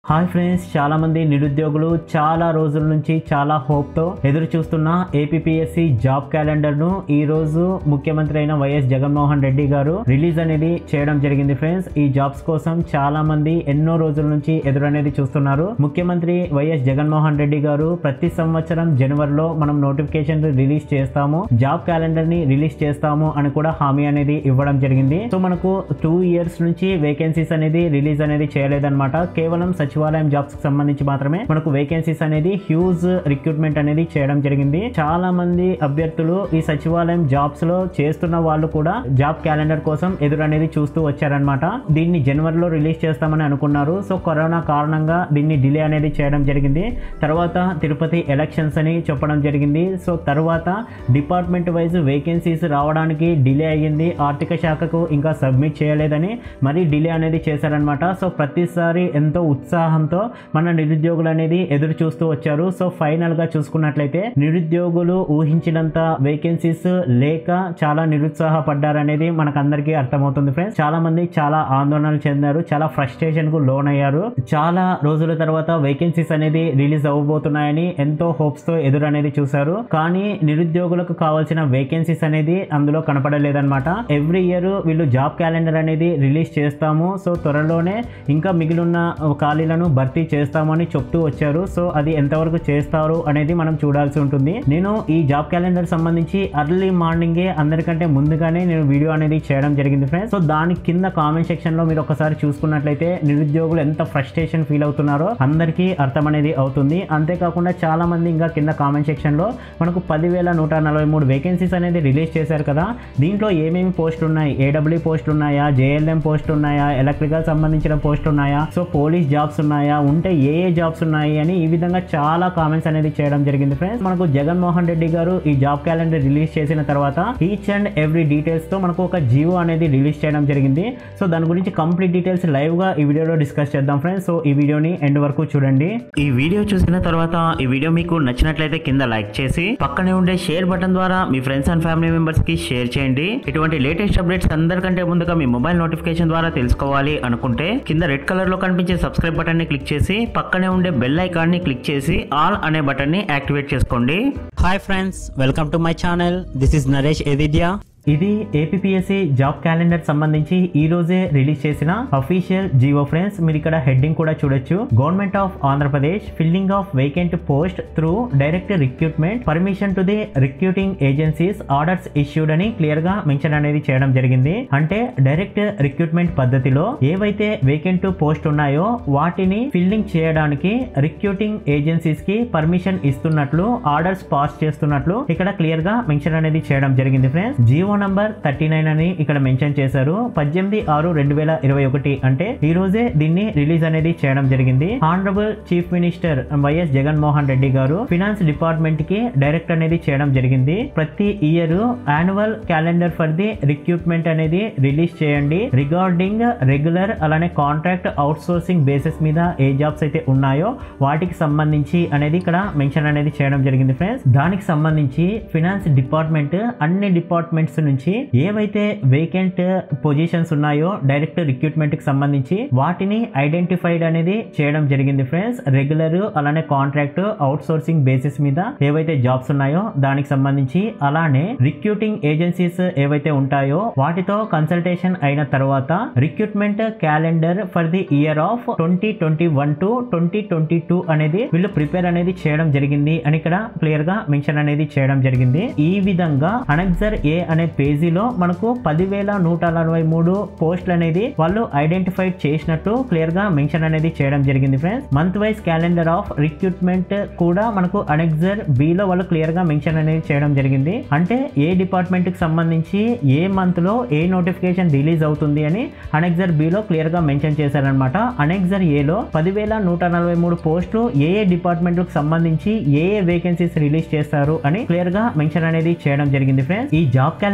hi friends చాలా మంది నిరుద్యోగులు చాలా రోజుల నుంచి చాలా హోప్ తో ఎదురు చూస్తున్న ఏపీఎస్సి జాబ్ క్యాలెండర్ ను ఈ రోజు ముఖ్యమంత్రి అయిన వైఎస్ జగన్మోహన్ రెడ్డి గారు రిలీజ్ అనేది చేయడం జరిగింది ఫ్రెండ్స్ ఈ జాబ్స్ కోసం చాలా మంది ఎన్నో రోజుల నుంచి ఎదురు అనేది చూస్తున్నారు ముఖ్యమంత్రి వైఎస్ జగన్మోహన్ రెడ్డి గారు ప్రతి సంవత్సరం జనవరిలో మనం నోటిఫికేషన్ రిలీజ్ చేస్తాము జాబ్ క్యాలెండర్ ని రిలీజ్ చేస్తాము అని కూడా హామీ అనేది ఇవ్వడం జరిగింది సో మనకు టూ ఇయర్స్ నుంచి వేకెన్సీస్ అనేది రిలీజ్ అనేది చేయలేదన్నమాట కేవలం సచివాలయం జాబ్స్ కి సంబంధించి మాత్రమే మనకు వేకెన్సీస్ అనేది హ్యూజ్ రిక్రూట్మెంట్ అనేది చేయడం జరిగింది చాలా మంది అభ్యర్థులు ఈ సచివాలయం జాబ్స్ లో చేస్తున్న వాళ్ళు కూడా జాబ్ క్యాలెండర్ కోసం ఎదురు అనేది చూస్తూ వచ్చారనమాట దీన్ని జనవరిలో రిలీజ్ చేస్తామని అనుకున్నారు సో కరోనా కారణంగా దీన్ని డిలే అనేది చేయడం జరిగింది తర్వాత తిరుపతి ఎలక్షన్స్ అని చెప్పడం జరిగింది సో తర్వాత డిపార్ట్మెంట్ వైజ్ వేకెన్సీస్ రావడానికి డిలే అయ్యింది ఆర్థిక శాఖకు ఇంకా సబ్మిట్ చేయలేదని మరీ డిలే అనేది చేశారనమాట సో ప్రతిసారి ఎంతో ఉత్సాహంతో మన నిరుద్యోగులు అనేది ఎదురు చూస్తూ వచ్చారు సో ఫైనల్ గా చూసుకున్నట్లయితే నిరుద్యోగులు ఊహించినంత వేకెన్సీస్ లేక చాలా నిరుత్సాహపడ్డారనేది మనకు అందరికీ అర్థమవుతుంది ఫ్రెండ్స్ చాలా మంది చాలా ఆందోళనలు చెందారు చాలా ఫ్రస్ట్రేషన్ కు లోన్ అయ్యారు చాలా రోజుల తర్వాత వేకెన్సీస్ అనేది రిలీజ్ అవ్వబోతున్నాయని ఎంతో హోప్స్ తో ఎదురు అనేది చూశారు కానీ నిరుద్యోగులకు కావాల్సిన వేకెన్సీస్ అనేది అందులో కనపడలేదన్నమాట ఎవ్రీ ఇయర్ వీళ్ళు జాబ్ క్యాలెండర్ అనేది రిలీజ్ చేస్తాము సో త్వరలోనే ఇంకా మిగిలిన ఖాళీలను భర్తీ చేస్తామని చెప్తూ వచ్చారు సో అది ఎంతవరకు చేస్తారు అనేది మనం చూడాల్సి ఉంటుంది నేను ఈ జాబ్ క్యాలెండర్ సంబంధించి అర్లీ మార్నింగే అందరికంటే ముందుగానే నేను వీడియో అనేది చేయడం జరిగింది ఫ్రెండ్స్ సో దాని కింద కామెంట్ సెక్షన్ లో మీరు ఒకసారి చూసుకున్నట్లయితే నిరుద్యోగులు ఎంత ఫ్రస్ట్రేషన్ ఫీల్ అవుతున్నారో అందరికీ అర్థం అనేది అవుతుంది అంతేకాకుండా చాలా మంది ఇంకా కింద కామెంట్ సెక్షన్ లో మనకు పదివేల నూట నలభై మూడు వేకెన్సీస్ అనేది రిలీజ్ చేశారు కదా దీంట్లో ఏమేమి పోస్టులు ఉన్నాయి ఏడబ్ల్యూ పోస్టులు ఉన్నాయా జేఎల్ఎం పోస్టులు ఉన్నాయా ఎలక్ట్రికల్ సంబంధించిన పోస్టులు ఉన్నాయా సో పోలీస్ జాబ్స్ ఉన్నాయా ఉంటే ఏ ఏ జాబ్స్ ఉన్నాయి అని ఈ విధంగా చాలా కామెంట్స్ అనేది చేయడం జరిగింది ఫ్రెండ్స్ మనకు జగన్మోహన్ రెడ్డి గారు ఈ జాబ్ క్యాలెండర్ రిలీజ్ చేసిన తర్వాత ఈచ్ అండ్ ఎవ్రీ డీటెయిల్స్ తో మనకు ఒక జియో అనేది రిలీజ్ చేయడం జరిగింది సో దాని గురించి కంప్లీట్ డీటెయిల్స్ లైవ్ గా ఈ వీడియోలో డిస్కస్ చేద్దాం ఫ్రెండ్స్ సో ఈ వీడియోని ఎండ్ వరకు చూడండి ఈ వీడియో చూసిన తర్వాత ఈ వీడియో మీకు నచ్చినట్లయితే కింద లైక్ చేసి పక్కనే ఉండే షేర్ బటన్ ద్వారా మీ ఫ్రెండ్స్ అండ్ ఫ్యామిలీ మెంబర్స్ కి షేర్ చేయండి ఇటువంటి లేటెస్ట్ అప్డేట్స్ అందరికంటే ముందుగా మీ మొబైల్ నోటిఫికేషన్ ద్వారా తెలుసుకోవాలి అనుకుంటే కింద రెడ్ కలర్ లో కనిపించే సబ్స్క్రైబ్ బటన్ ని క్లిక్ చేసి పక్కనే ఉండే బెల్ ఐకాన్ ని క్లిక్ చేసి ఆల్ అనే బటన్ ని యాక్టివేట్ చేసుకోండి hi friends welcome to my channel this is Naresh ఎదిద్యా ఇది ఏపీఎస్సి జాబ్ క్యాలెండర్ సంబంధించి ఈ రోజే రిలీజ్ చేసిన అఫీషియల్ జియో ఫ్రెండ్స్ మీరు ఇక్కడ హెడ్డింగ్ కూడా చూడొచ్చు government of Andhra Pradesh filling of vacant post through direct recruitment permission to the recruiting agencies orders issued అని క్లియర్ గా మెన్షన్ అనేది చేయడం జరిగింది అంటే డైరెక్ట్ రిక్రూట్మెంట్ పద్ధతిలో ఏవైతే వేకెంట్ పోస్ట్ ఉన్నాయో వాటిని ఫిల్లింగ్ చేయడానికి రిక్రూటింగ్ ఏజెన్సీస్ కి పర్మిషన్ ఇస్తున్నట్లు ఆర్డర్స్ పాస్ చేస్తున్నట్లు ఇక్కడ క్లియర్ గా మెన్షన్ అనేది చేయడం జరిగింది friends GO number thirty nine అని ఇక్కడ మెన్షన్ చేశారు పద్దెనిమిది ఆరు రెండు వేల ఇరవై ఒకటి అంటే ఈ రోజే దీన్ని రిలీజ్ అనేది చేయడం జరిగింది honourable chief minister YS Jaganmohan Reddy గారు ఫినాన్స్ డిపార్ట్మెంట్ కి డైరెక్ట్ అనేది చేయడం జరిగింది ప్రతి year annual calendar for the recruitment అనేది రిలీజ్ చేయండి రిగార్డింగ్ రెగ్యులర్ అలానే కాంట్రాక్ట్ అవుట్ సోర్సింగ్ బేసిస్ మీద ఏ జాబ్స్ అయితే ఉన్నాయో వాటికి సంబంధించి అనేది ఇక్కడ మెన్షన్ అనేది చేయడం జరిగింది ఫ్రెండ్స్ దానికి సంబంధించి ఫినాన్స్ డిపార్ట్మెంట్ అన్ని డిపార్ట్మెంట్స్ నుంచి ఏవైతే వేకెంట్ పొజిషన్స్ ఉన్నాయో డైరెక్ట్ రిక్రూట్మెంట్ కి సంబంధించి వాటిని ఐడెంటిఫైడ్ అనేది చేయడం జరిగింది ఫ్రెండ్స్ రెగ్యులర్ అలానే కాంట్రాక్ట్ అవుట్ సోర్సింగ్ బేసిస్ మీద ఏవైతే జాబ్స్ ఉన్నాయో దానికి సంబంధించి అలానే రిక్రూటింగ్ ఏజెన్సీస్ ఏవైతే ఉంటాయో వాటితో కన్సల్టేషన్ అయిన తర్వాత recruitment calendar for the year of twenty twenty one to twenty twenty two అనేది వీళ్ళు ప్రిపేర్ అనేది చేయడం జరిగింది అని ఇక్కడ క్లియర్ గా మెన్షన్ అనేది చేయడం జరిగింది ఈ విధంగా అనెక్సర్ ఏ అనే పేజీలో మనకు పదివేల నూట నలభై మూడు పోస్టులు అనేది వాళ్ళు ఐడెంటిఫై చేసినట్టు క్లియర్ గా మెన్షన్ అనేది చేయడం జరిగింది friends month wise calendar of recruitment కూడా మనకు అనెక్సర్ బి లో వాళ్ళు క్లియర్ గా మెన్షన్ అనేది చేయడం జరిగింది అంటే ఏ డిపార్ట్మెంట్ కి సంబంధించి ఏ మంత్ లో ఏ నోటిఫికేషన్ రిలీజ్ అవుతుంది అని అనెక్సర్ బి లో క్లియర్ గా మెన్షన్ చేశారనమాట అనెక్సర్ ఏ లో పదివేల నూట నలభై మూడు పోస్టులు ఏ ఏ డిపార్ట్మెంట్ కు సంబంధించి ఏ ఏ వేకెన్సీస్ రిలీజ్ చేస్తారు అని క్లియర్ గా మెన్షన్ అనేది చేయడం జరిగింది ఫ్రెండ్స్ ఈ జాబ్ క్యాలెండర్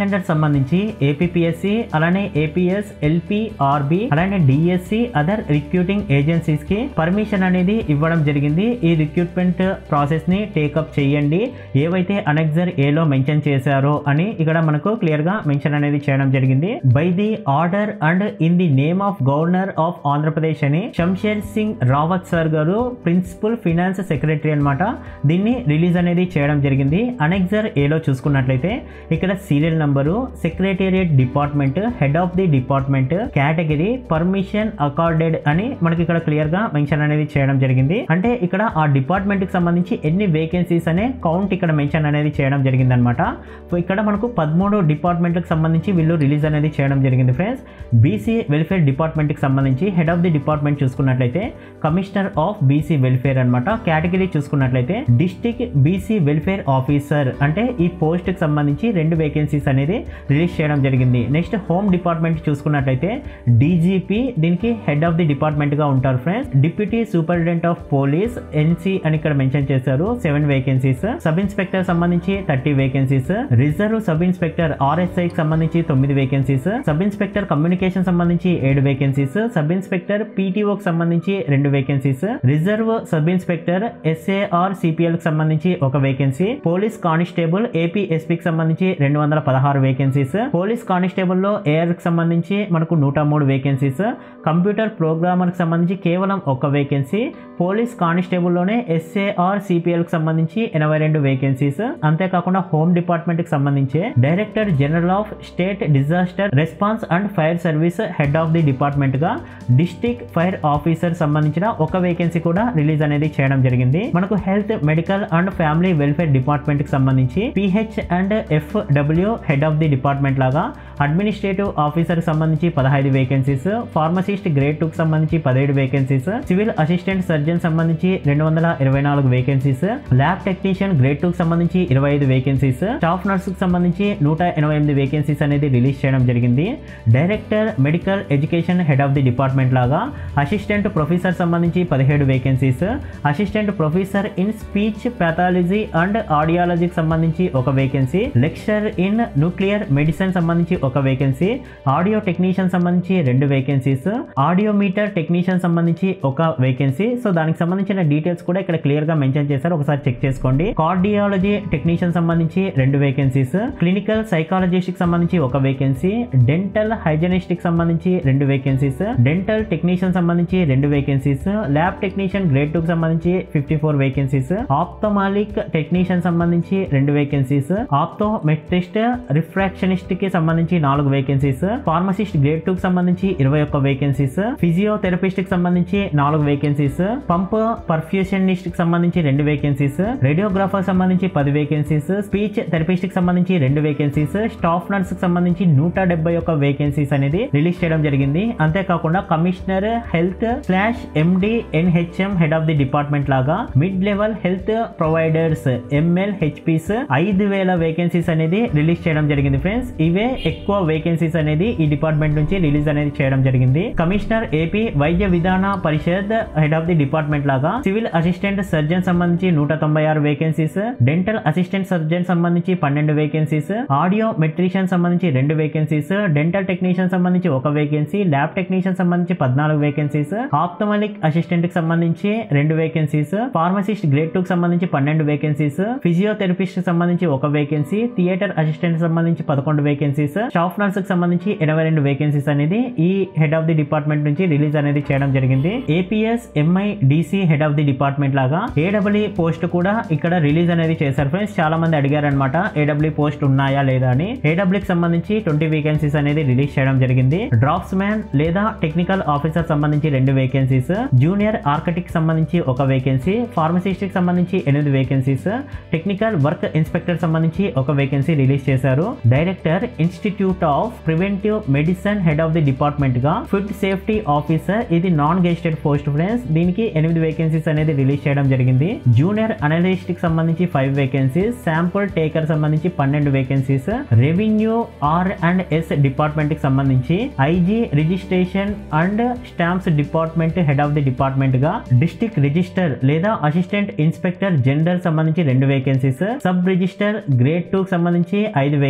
సెంటర్ సంబంధించి ఏపీఎస్సి అలానే ఏపీఎస్ ఎల్పి ఆర్బి అలానే డిఎస్సి అదర్ రిక్రూటింగ్ ఏజెన్సీస్ కి పర్మిషన్ అనేది ఇవ్వడం జరిగింది ఈ రిక్రూట్మెంట్ ప్రాసెస్ ని టేకప్ చేయండి ఏవైతే అనెక్సర్ ఏలో మెన్షన్ చేశారో అని ఇక్కడ మనకు క్లియర్ గా మెన్షన్ అనేది చేయడం జరిగింది by the order and in the name of governor of Andhra Pradesh అని శంషేర్ సింగ్ రావత్ సార్ గారు ప్రిన్సిపల్ ఫినాన్స్ సెక్రటరీ అన్నమాట దీన్ని రిలీజ్ అనేది చేయడం జరిగింది అనెక్సర్ ఏలో చూసుకున్నట్లయితే ఇక్కడ serial number secretariat department head of the department category permission accorded అని మనకి ఇక్కడ క్లియర్ గా మెన్షన్ అనేది చేయడం జరిగింది అంటే ఇక్కడ ఆ డిపార్ట్మెంట్ కి సంబంధించి ఎన్ని వేకెన్సీస్ అనే కౌంట్ ఇక్కడ మెన్షన్ అనేది చేయడం జరిగింది అనమాట ఇక్కడ మనకు పదమూడు డిపార్ట్మెంట్లకు సంబంధించి వీళ్ళు రిలీజ్ అనేది చేయడం జరిగింది ఫ్రెండ్స్ బీసీ వెల్ఫేర్ డిపార్ట్మెంట్ కి సంబంధించి హెడ్ ఆఫ్ ది డిపార్ట్మెంట్ చూసుకున్నట్లయితే కమిషనర్ ఆఫ్ బీసీ వెల్ఫేర్ అనమాట కేటగిరీ చూసుకున్నట్లయితే డిస్టిక్ బీసీ వెల్ఫేర్ ఆఫీసర్ అంటే ఈ పోస్ట్ కి సంబంధించి రెండు వేకెన్సీస్ అనేది రిలీజ్ చేయడం జరిగింది నెక్స్ట్ హోమ్ డిపార్ట్మెంట్ చూసుకున్నట్లయితే డీజీపీ దీనికి హెడ్ ఆఫ్ ది డిపార్ట్మెంట్ గా ఉంటారు friends deputy superintendent of police NC అని ఇక్కడ మెన్షన్ చేశారు సెవెన్ వేకెన్సీస్ సబ్ ఇన్స్పెక్టర్ సంబంధించి thirty vacancies reserve sub inspector RSI కి సంబంధించి తొమ్మిది వేకెన్సీస్ సబ్ ఇన్స్పెక్టర్ కమ్యూనికేషన్ సంబంధించి ఏడు వేకెన్సీస్ సబ్ ఇన్స్పెక్టర్ పీటీఓ కి సంబంధించి రెండు vacancies reserve sub inspector SAR CPL కి సంబంధించి ఒక vacancy police constable AP SP కి సంబంధించి రెండు వందల పదహారు వేకెన్సీస్ పోలీస్ కానిస్టేబుల్ లో ఏఆర్ కి సంబంధించి మనకు నూట మూడు వేకెన్సీస్ కంప్యూటర్ ప్రోగ్రామర్ కి సంబంధించి కేవలం ఒక వేకెన్సీ పోలీస్ కానిస్టేబుల్ లోనే ఎస్ఏఆర్ సిపిఎల్ కి సంబంధించి ఎనభై రెండు వేకెన్సీస్ అంతేకాకుండా హోమ్ డిపార్ట్మెంట్ కి సంబంధించి director general of state disaster response and fire service head of the department గా డిస్టిక్ ఫైర్ ఆఫీసర్ సంబంధించిన ఒక వేకెన్సీ కూడా రిలీజ్ అనేది చేయడం జరిగింది మనకు health medical and family welfare department కి సంబంధించి PH and F W head of the department లాగా అడ్మినిస్ట్రేటివ్ ఆఫీసర్ సంబంధించి పదహైదు వేకెన్సీస్ ఫార్మసిస్ట్ గ్రేడ్ టూ కి సంబంధించి పదిహేడు వేకెన్సీస్ సివిల్ అసిస్టెంట్ సర్జన్ సంబంధించి రెండు వందల ఇరవై నాలుగు vacancies lab technician grade two కి సంబంధించి ఇరవై ఐదు వేకెన్సీస్ స్టాఫ్ నర్స్ కి సంబంధించి నూట ఎనభై ఎనిమిది వేకెన్సీస్ అనేది రిలీజ్ చేయడం జరిగింది director medical education head of the department లాగా అసిస్టెంట్ ప్రొఫెసర్ సంబంధించి పదిహేడు vacancies assistant professor in speech pathology and ఆడియాలజీకి సంబంధించి ఒక vacancy lecture in nuclear medicine సంబంధించి ఒక వేకెన్సీ ఆడియో టెక్నీషియన్ సంబంధించి రెండు వేకెన్సీస్ ఆడియోమీటర్ టెక్నీషియన్ సంబంధించి ఒక వేకెన్సీ సో దానికి సంబంధించిన డీటెయిల్స్ కూడా ఇక్కడ క్లియర్ గా మెన్షన్ చేశారు ఒకసారి చెక్ చేసుకోండి కార్డియాలజీ టెక్నీషియన్ సంబంధించి రెండు వేకెన్సీస్ క్లినికల్ సైకాలజిస్ట్ కి సంబంధించి ఒక వేకెన్సీ డెంటల్ హైజనిస్ట్ కి సంబంధించి రెండు వేకెన్సీస్ డెంటల్ టెక్నీషియన్ సంబంధించి రెండు vacancies lab technician grade two కి సంబంధించి fifty four vacancies ophthalmic technician సంబంధించి రెండు వేకెన్సీస్ ఆప్తోమెట్రిస్ట్ రిఫ్రాక్షనిస్ట్ కి సంబంధించి నాలుగు వేకెన్సీస్ ఫార్మసిస్ట్ గ్రేడ్ టూ కి సంబంధించి ఇరవై ఒక్క వేకెన్సీస్ ఫిజియోథెరపిస్ట్ కి సంబంధించి నాలుగు వేకెన్సీస్ పంప్ పర్ఫ్యూషనిస్ట్ కి సంబంధించి రెండు వేకెన్సీస్ రేడియోగ్రాఫర్ సంబంధించి పది వేకెన్సీస్ స్పీచ్ థెరపిస్ట్ కి సంబంధించి రెండు వేకెన్సీస్ స్టాఫ్ నర్స్ కి సంబంధించి నూట డెబ్బై ఒక్క వేకెన్సీస్ అనేది రిలీజ్ చేయడం జరిగింది అంతేకాకుండా commissioner health slash MD NHM head of the department లాగా mid level health providers ML HPs ఐదు వేల వేకెన్సీస్ అనేది రిలీజ్ చేయడం జరిగింది ఫ్రెండ్స్ ఇవే ఎక్కువ వేకెన్సీస్ అనేది ఈ డిపార్ట్మెంట్ నుంచి రిలీజ్ అనేది చేయడం జరిగింది commissioner AP Vaidya Vidhana Parishad head of the department లాగా సివిల్ అసిస్టెంట్ సర్జన్ సంబంధించి నూట తొంభై ఆరు వేకెన్సీస్ డెంటల్ అసిస్టెంట్ సర్జన్ సంబంధించి పన్నెండు వేకెన్సీస్ ఆడియో మెట్రిషియన్ సంబంధించి రెండు వేకెన్సీస్ డెంటల్ టెక్నీషియన్ సంబంధించి ఒక వేకెన్సీ ల్యాబ్ టెక్నీషియన్ సంబంధించి పద్నాలుగు వేకెన్సీస్ ఆప్తమలిక్ అసిస్టెంట్ కి సంబంధించి రెండు వేకెన్సీస్ ఫార్మసిస్ట్ గ్రేడ్ టూ కి సంబంధించి పన్నెండు వేకెన్సీస్ ఫిజియోథెరపిస్ట్ సంబంధించి ఒక వేకెన్సీ థియేటర్ అసిస్టెంట్ సంబంధించి పదకొండు వేకెన్సీస్ స్టాఫ్ నర్స్ కి సంబంధించి ఎనభై రెండు వేకెన్సీస్ అనేది ఈ హెడ్ ఆఫ్ ది డిపార్ట్మెంట్ నుంచి రిలీజ్ అనేది చేయడం జరిగింది APS MI DC head of the department లాగా ఏడబ్ల్యూ పోస్ట్ కూడా ఇక్కడ రిలీజ్ అనేది చేశారు ఫ్రెండ్స్ చాలా మంది అడిగారు అనమాట ఏడబ్ల్యూ పోస్ట్ ఉన్నాయా లేదా అని ఏడబ్ల్యూ కి సంబంధించి ట్వంటీ వేకెన్సీస్ అనేది రిలీజ్ చేయడం జరిగింది డ్రాప్స్ మ్యాన్ లేదా టెక్నికల్ ఆఫీసర్ సంబంధించి రెండు వేకెన్సీస్ జూనియర్ ఆర్కిటెక్ట్ సంబంధించి ఒక వేకెన్సీ ఫార్మసిస్ట్ కి సంబంధించి ఎనిమిది వేకెన్సీస్ టెక్నికల్ వర్క్ ఇన్స్పెక్టర్ సంబంధించి ఒక వేకెన్సీ రిలీజ్ చేశారు director institute of preventive medicine head of the department గా ఫుడ్ సేఫ్టీ ఆఫీసర్ ఇది నాన్ గెస్టెడ్ పోస్ట్ ఫ్రెండ్స్ దీనికి ఎనిమిది వేకెన్సీస్ అనేది రిలీజ్ చేయడం జరిగింది జూనియర్ అనలిస్ట్ కి సంబంధించి ఫైవ్ వేకెన్సీస్ శాంపుల్ టేకర్ సంబంధించి పన్నెండు vacancies revenue R and S department కి సంబంధించి IG registration and stamps department head of the department గా డిస్ట్రిక్ట్ రిజిస్టర్ లేదా అసిస్టెంట్ ఇన్స్పెక్టర్ జనరల్ సంబంధించి రెండు vacancies sub register grade two కి సంబంధించి ఐదు vacancy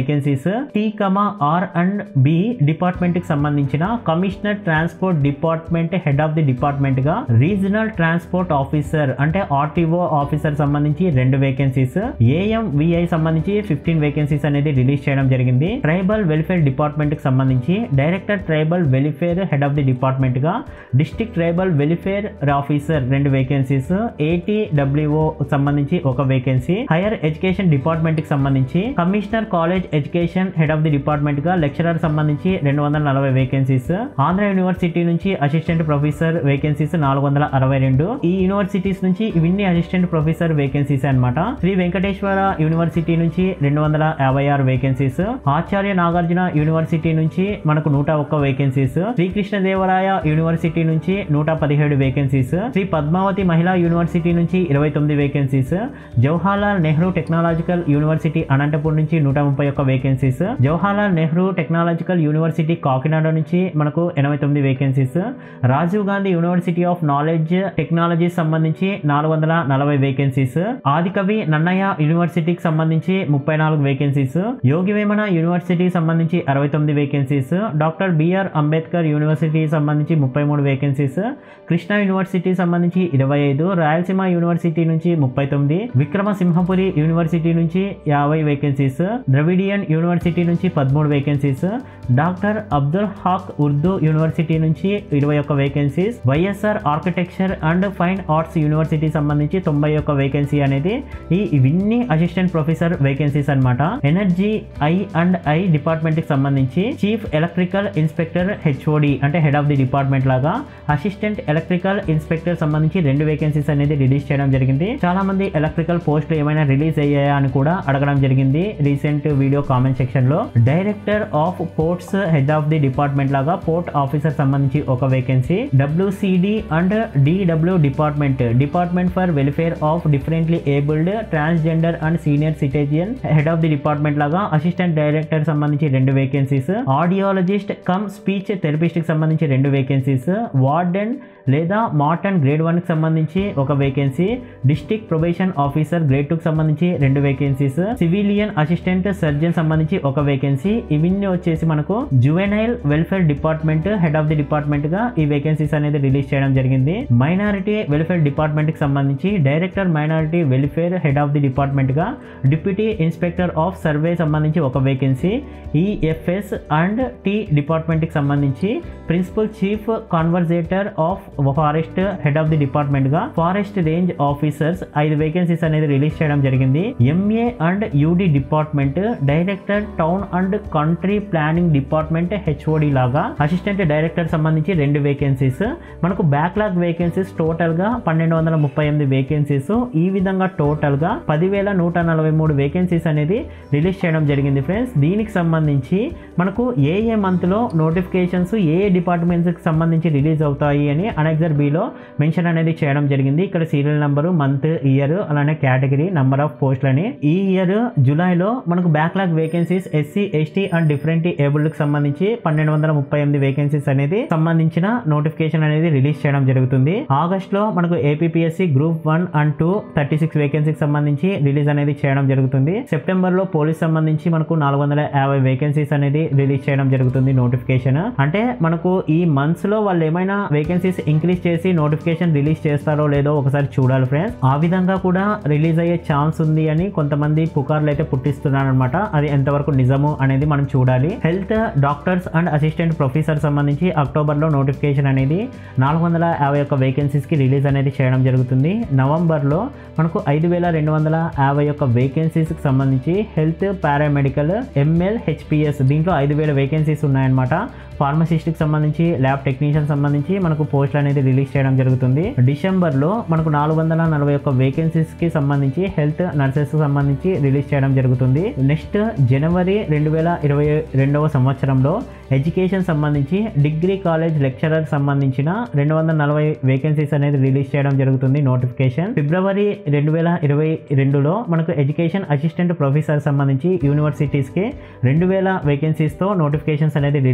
vacancies T comma R and B department కి సంబంధించిన commissioner transport department head of the department గా రీజనల్ ట్రాన్స్పోర్ట్ ఆఫీసర్ అంటే ఆర్టీఓ ఆఫీసర్ సంబంధించి రెండు వేకెన్సీస్ ఏఎంవిఐ సంబంధించి ఫిఫ్టీన్ వేకెన్సీస్ అనేది రిలీజ్ చేయడం జరిగింది ట్రైబల్ వెల్ఫేర్ డిపార్ట్మెంట్ కి సంబంధించి director tribal welfare head of the department గా డిస్ట్రిక్ట్ ట్రైబల్ వెల్ఫేర్ ఆఫీసర్ రెండు వేకెన్సీస్ ఏటీడబ్ల్యూఓ సంబంధించి ఒక వేకెన్సీ హైయర్ ఎడ్యుకేషన్ డిపార్ట్మెంట్ కి సంబంధించి commissioner college education head of the department గా లెక్చరర్ సంబంధించి రెండు వందల నలభై వేకెన్సీస్ ఆంధ్ర యూనివర్సిటీ నుంచి అసిస్టెంట్ ప్రొఫెసర్ వేకెన్సీస్ నాలుగు వందల అరవై రెండు ఈ యూనివర్సిటీస్ నుంచి ఇవన్నీ అసిస్టెంట్ ప్రొఫెసర్ వేకెన్సీస్ అన్నమాట శ్రీ వెంకటేశ్వర యూనివర్సిటీ నుంచి రెండు వందల యాభై ఆరు వేకెన్సీస్ ఆచార్య నాగార్జున యూనివర్సిటీ నుంచి మనకు నూట ఒక్క వేకెన్సీస్ శ్రీకృష్ణదేవరాయ యూనివర్సిటీ నుంచి నూట పదిహేడు వేకెన్సీస్ శ్రీ పద్మావతి మహిళా యూనివర్సిటీ నుంచి ఇరవై తొమ్మిది vacancies Jawaharlal Nehru technological university Anantapur నుంచి నూట ముప్పై ఒక్క vacancies Jawaharlal Nehru technological university Kakinada నుంచి మనకు ఎనభై తొమ్మిది vacancies Rajiv Gandhi university of knowledge technology సంబంధించి నాలుగు వందల నలభై వేకెన్సీస్ ఆదికవి నన్నయ్య యూనివర్సిటీకి సంబంధించి ముప్పై నాలుగు వేకెన్సీస్ యోగి వేమన యూనివర్సిటీకి సంబంధించి అరవై తొమ్మిది vacancies doctor BR Ambedkar university సంబంధించి ముప్పై మూడు వేకెన్సీస్ కృష్ణా యూనివర్సిటీ సంబంధించి ఇరవై ఐదు రాయలసీమ యూనివర్సిటీ నుంచి ముప్పై తొమ్మిది విక్రమసింహపురి యూనివర్సిటీ నుంచి యాభై వేకెన్సీస్ ద్రవిడియన్ యూనివర్సిటీ నుంచి పదమూడు vacancies doctor Abdul Haq Urdu university నుంచి ఇరవై ఒక్క vacancies YSR architecture and fine arts university సంబంధించి తొంభై ఒక్క వేకెన్సీ అనేది ఈ ఇవన్నీ అసిస్టెంట్ ప్రొఫెసర్ వేకెన్సీస్ అన్నమాట energy I and I department కి సంబంధించి చీఫ్ ఎలక్ట్రికల్ ఇన్స్పెక్టర్ హెచ్ఓడి అంటే హెడ్ ఆఫ్ ది డిపార్ట్మెంట్ లాగా అసిస్టెంట్ ఎలక్ట్రికల్ ఇన్స్పెక్టర్ సంబంధించి రెండు వేకెన్సీస్ అనేది రిలీజ్ చేయడం జరిగింది చాలా మంది ఎలక్ట్రికల్ పోస్టులు ఏమైనా రిలీజ్ అయ్యాయా అని కూడా అడగడం జరిగింది రీసెంట్ వీడియో కామెంట్ సెక్షన్ లో director of ports head of the department లాగా పోర్ట్ ఆఫీసర్ సంబంధించి ఒక vacancy WCD and DW department department for welfare of differently abled transgender and senior citizen head of the department లాగా assistant director సంబంధించి రెండు vacancies audiologist cum speech therapist కి సంబంధించి రెండు vacancies warden లేదా మార్టన్ గ్రేడ్ వన్ కి సంబంధించి ఒక vacancy district probation officer grade two కి సంబంధించి రెండు వేకెన్సీస్ సివిలియన్ అసిస్టెంట్ సర్జన్ సంబంధించి ఒక వేకెన్సీ ఇవన్నీ వచ్చేసి మనకు juvenile welfare department head of the department గా ఈ వేకెన్సీస్ అనేది రిలీజ్ చేయడం జరిగింది మైనారిటీ వెల్ఫేర్ డిపార్ట్మెంట్ కి సంబంధించి director minority welfare head of the department గా డిప్యూటీ ఇన్స్పెక్టర్ ఆఫ్ సర్వే సంబంధించి ఒక vacancy EFS and T department కి సంబంధించి principal chief conservator of forest head of the department గా ఫారెస్ట్ రేంజ్ ఆఫీసర్స్ ఐదు vacancies అనేది రిలీజ్ చేయడం జరిగింది MA and UD department director town and country planning department HOD లాగా అసిస్టెంట్ డైరెక్టర్ సంబంధించి రెండు వేకెన్సీస్ మనకు బ్యాక్లాగ్ వేకెన్సీస్ టోటల్ గా పన్నెండు వందల ముప్పై ఎనిమిది వేకెన్సీస్ ఈ విధంగా టోటల్ గా పదివేల నూట నలభై మూడు వేకెన్సీస్ అనేది రిలీజ్ చేయడం జరిగింది ఫ్రెండ్స్ దీనికి సంబంధించి మనకు ఏ ఏ మంత్ లో నోటిఫికేషన్స్ ఏ ఏ డిపార్ట్మెంట్స్ కి సంబంధించి రిలీజ్ అవుతాయి అని అనెక్సర్ బిలో మెన్షన్ అనేది చేయడం జరిగింది ఇక్కడ సీరియల్ నెంబర్ మంత్ ఇయర్ అలానే కేటగిరీ నంబర్ ఆఫ్ పోస్టులని ఈ ఇయర్ జూలైలో మనకు backlog vacancies SC ST and different abled కి సంబంధించి పన్నెండు వందల ముప్పై ఎనిమిది వేకెన్సీస్ అనేది సంబంధించిన నోటిఫికేషన్ అనేది రిలీజ్ చేయడం జరుగుతుంది ఆగస్ట్ లో మనకు APSC group one and two thirty six వేకెన్సీకి సంబంధించి రిలీజ్ అనేది చేయడం జరుగుతుంది సెప్టెంబర్ లో పోలీస్ సంబంధించి మనకు నాలుగు వందల యాభై వేకెన్సీస్ అనేది రిలీజ్ చేయడం జరుగుతుంది నోటిఫికేషన్ అంటే మనకు ఈ మంత్స్ లో వాళ్ళు ఏమైనా వేకెన్సీస్ ఇంక్రీజ్ చేసి నోటిఫికేషన్ రిలీజ్ చేస్తారో లేదో ఒకసారి చూడాలి ఫ్రెండ్స్ ఆ విధంగా కూడా రిలీజ్ అయ్యే ఛాన్స్ ఉంది అని కొంతమంది పుకార్లు అయితే పుట్టిస్తున్నారు అనమాట అది ఎంతవరకు నిజము అనేది మనం చూడాలి health doctors and assistant professor సంబంధించి అక్టోబర్ లో నోటిఫికేషన్ అనేది నాలుగు వందల యాభై ఒక్క వేకెన్సీస్ కి రిలీజ్ అనేది చేయడం జరుగుతుంది నవంబర్ లో మనకు ఐదు వేల రెండు వందల యాభై ఒక్క వేకెన్సీస్ కి సంబంధించి హెల్త్ పారామెడికల్ ఎంఎల్ హెచ్పిఎస్ దీంట్లో ఐదు వేల వేకెన్సీస్ ఉన్నాయన్నమాట ఫార్మసిస్ట్కి సంబంధించి ల్యాబ్ టెక్నీషియన్ సంబంధించి మనకు పోస్టులు అనేది రిలీజ్ చేయడం జరుగుతుంది డిసెంబర్లో మనకు నాలుగు వందల నలభై ఒక్క వేకెన్సీస్కి సంబంధించి హెల్త్ నర్సెస్ సంబంధించి రిలీజ్ చేయడం జరుగుతుంది నెక్స్ట్ జనవరి రెండు వేల ఇరవై రెండవ సంవత్సరంలో ఎడ్యుకేషన్ సంబంధించి డిగ్రీ కాలేజ్ లెక్చరర్ సంబంధించిన రెండు వందల నలభై వేకెన్సీస్ అనేది రిలీజ్ చేయడం జరుగుతుంది నోటిఫికేషన్ ఫిబ్రవరి రెండు వేల ఇరవై రెండులో మనకు ఎడ్యుకేషన్ అసిస్టెంట్ ప్రొఫెసర్ సంబంధించి యూనివర్సిటీస్కి రెండు వేల వేకెన్సీస్తో నోటిఫికేషన్స్ అనేది రిలీజ్ చేయడం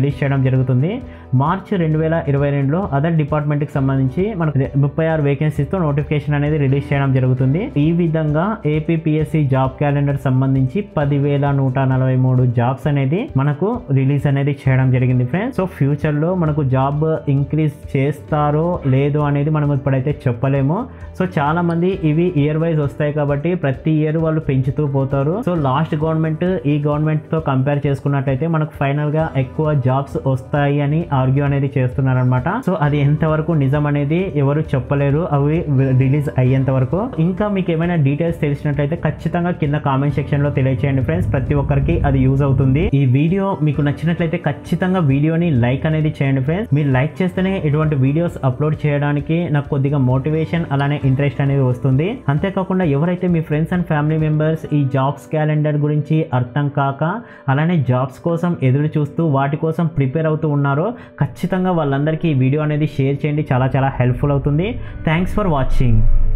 జరుగుతుంది మార్చ్ రెండు వేల ఇరవై రెండులో అదర్ డిపార్ట్మెంట్కి సంబంధించి మనకు ముప్పై ఆరు వేకెన్సీస్తో నోటిఫికేషన్ అనేది రిలీజ్ చేయడం జరుగుతుంది ఈ విధంగా ఏపీపీఎస్సీ జాబ్ క్యాలెండర్ సంబంధించి పదివేల నూట నలభై మూడు జాబ్స్ అనేది మనకు రిలీజ్ అనేది చేయడం జరిగింది ఫ్రెండ్స్ సో ఫ్యూచర్లో మనకు జాబ్ ఇంక్రీజ్ చేస్తారో లేదో అనేది మనం ఇప్పుడైతే చెప్పలేము సో చాలా మంది ఇవి ఇయర్ వైజ్ వస్తాయి కాబట్టి ప్రతి ఇయర్ వాళ్ళు పెంచుతూ పోతారు సో లాస్ట్ గవర్నమెంట్ ఈ గవర్నమెంట్ తో కంపేర్ చేసుకున్నట్టయితే మనకు ఫైనల్ గా ఎక్కువ జాబ్స్ వస్తాయి అని ఆర్గ్యూ అనేది చేస్తున్నారు అనమాట సో అది ఎంతవరకు నిజం అనేది ఎవరు చెప్పలేరు అవి రిలీజ్ అయ్యేంత వరకు ఇంకా మీకు ఏమైనా డీటెయిల్స్ తెలిసినట్లయితే ఖచ్చితంగా కింద కామెంట్ సెక్షన్ లో తెలియచేయండి ఫ్రెండ్స్ ప్రతి ఒక్కరికి అది యూజ్ అవుతుంది ఈ వీడియో మీకు నచ్చినట్లయితే ఖచ్చితంగా వీడియోని లైక్ అనేది చేయండి ఫ్రెండ్స్ మీరు లైక్ చేస్తేనే ఇటువంటి వీడియోస్ అప్లోడ్ చేయడానికి నాకు కొద్దిగా మోటివేషన్ అలానే ఇంట్రెస్ట్ అనేది వస్తుంది అంతేకాకుండా ఎవరైతే మీ ఫ్రెండ్స్ అండ్ ఫ్యామిలీ మెంబర్స్ ఈ జాబ్స్ క్యాలెండర్ గురించి అర్థం కాక అలానే జాబ్స్ కోసం ఎదురు చూస్తూ వాటి కోసం ప్రిపేర్ అవుతూ ఉన్నారో ఖచ్చితంగా వాళ్ళందరికీ ఈ వీడియో అనేది షేర్ చేయండి చాలా చాలా హెల్ప్ఫుల్ అవుతుంది థ్యాంక్స్ ఫర్ వాచింగ్